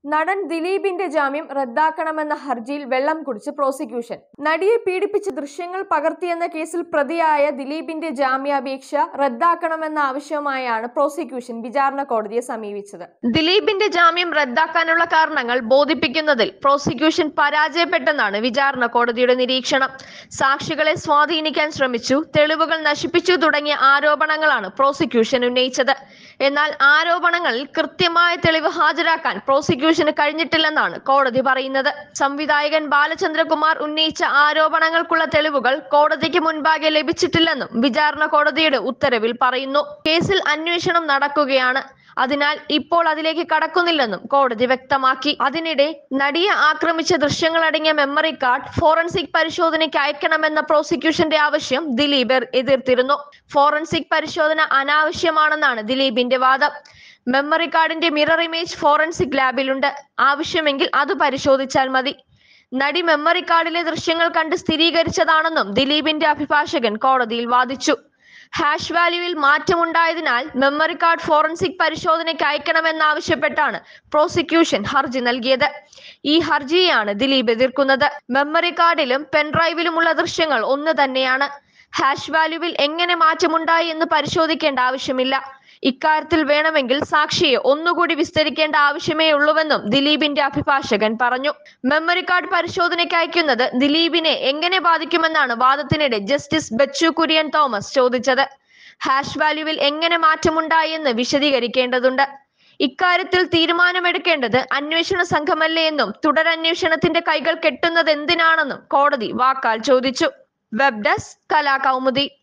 നടൻ ദിലീപിന്റെ ജാമ്യം റദ്ദാക്കണമെന്ന ഹർജിയിൽ വെള്ളം കുടിച്ച് പ്രോസിക്യൂഷൻ നടിയെ പീഡിപ്പിച്ച് ദൃശ്യങ്ങൾ പകർത്തിയെന്ന കേസിൽ പ്രതിയായ ദിലീപിന്റെ ജാമ്യാപേക്ഷ റദ്ദാക്കണമെന്ന ആവശ്യവുമായാണ് പ്രോസിക്യൂഷൻ വിചാരണ കോടതിയെ സമീപിച്ചത് ദിലീപിന്റെ ജാമ്യം റദ്ദാക്കാനുള്ള കാരണങ്ങൾ ബോധിപ്പിക്കുന്നതിൽ പ്രോസിക്യൂഷൻ പരാജയപ്പെട്ടെന്നാണ് വിചാരണ കോടതിയുടെ നിരീക്ഷണം സാക്ഷികളെ സ്വാധീനിക്കാൻ ശ്രമിച്ചു തെളിവുകൾ നശിപ്പിച്ചു തുടങ്ങിയ ആരോപണങ്ങളാണ് പ്രോസിക്യൂഷൻ ഉന്നയിച്ചത് എന്നാൽ ആരോപണങ്ങളിൽ കൃത്യമായ തെളിവ് ഹാജരാക്കാൻ പ്രോസിക്യൂഷന് കഴിഞ്ഞിട്ടില്ലെന്നാണ് കോടതി പറയുന്നത് സംവിധായകൻ ബാലചന്ദ്രകുമാർ ഉന്നയിച്ച ആരോപണങ്ങൾക്കുള്ള തെളിവുകൾ കോടതിക്ക് മുൻപാകെ ലഭിച്ചിട്ടില്ലെന്നും വിചാരണ കോടതിയുടെ ഉത്തരവിൽ പറയുന്നു കേസിൽ അന്വേഷണം നടക്കുകയാണ് അതിനാൽ ഇപ്പോൾ അതിലേക്ക് കടക്കുന്നില്ലെന്നും കോടതി വ്യക്തമാക്കി അതിനിടെ നടിയെ ആക്രമിച്ച ദൃശ്യങ്ങളടങ്ങിയ മെമ്മറി കാർഡ് ഫോറൻസിക് പരിശോധനയ്ക്ക് അയക്കണമെന്ന പ്രോസിക്യൂഷന്റെ ആവശ്യം ദിലീപ് എർ- എതിർത്തിരുന്നു ഫോറൻസിക് പരിശോധന അനാവശ്യമാണെന്നാണ് ദിലീപിന്റെ വാദം മെമ്മറി കാർഡിന്റെ മിറർ ഇമേജ് ഫോറൻസിക് ലാബിലുണ്ട് ആവശ്യമെങ്കിൽ അത് പരിശോധിച്ചാൽ മതി നടി മെമ്മറി കാർഡിലെ ദൃശ്യങ്ങൾ കണ്ട് സ്ഥിരീകരിച്ചതാണെന്നും ദിലീപിന്റെ അഭിഭാഷകൻ കോടതിയിൽ വാദിച്ചു ഹാഷ് വാല്യൂവിൽ മാറ്റമുണ്ടായതിനാൽ മെമ്മറി കാർഡ് ഫോറൻസിക് പരിശോധനയ്ക്ക് അയക്കണമെന്നാവശ്യപ്പെട്ടാണ് പ്രോസിക്യൂഷൻ ഹർജി നൽകിയത് ഈ ഹർജിയെയാണ് ദിലീപ് എതിർക്കുന്നത് മെമ്മറി കാർഡിലും പെൻഡ്രൈവിലുമുള്ള ദൃശ്യങ്ങൾ ഒന്ന് തന്നെയാണ് ഹാഷ് വാല്യൂവിൽ എങ്ങനെ മാറ്റമുണ്ടായി എന്ന് പരിശോധിക്കേണ്ട ആവശ്യമില്ല ഇക്കാര്യത്തിൽ വേണമെങ്കിൽ സാക്ഷിയെ ഒന്നുകൂടി വിസ്തരിക്കേണ്ട ആവശ്യമേ ഉള്ളൂവെന്നും ദിലീപിന്റെ അഭിഭാഷകൻ പറഞ്ഞു മെമ്മറി കാർഡ് പരിശോധനയ്ക്ക് അയക്കുന്നത് ദിലീപിനെ എങ്ങനെ ബാധിക്കുമെന്നാണ് വാദത്തിനിടെ ജസ്റ്റിസ് ബച്ചു കുര്യൻ തോമസ് ചോദിച്ചത് ഹാഷ് വാല്യൂവിൽ എങ്ങനെ മാറ്റമുണ്ടായി എന്ന് വിശദീകരിക്കേണ്ടതുണ്ട് ഇക്കാര്യത്തിൽ തീരുമാനമെടുക്കേണ്ടത് അന്വേഷണ സംഘമല്ലേ എന്നും തുടരന്വേഷണത്തിന്റെ കൈകൾ കെട്ടുന്നത് എന്തിനാണെന്നും കോടതി വാക്കാൽ ചോദിച്ചു വെബ് ഡെസ്ക് കലാകൗമുദി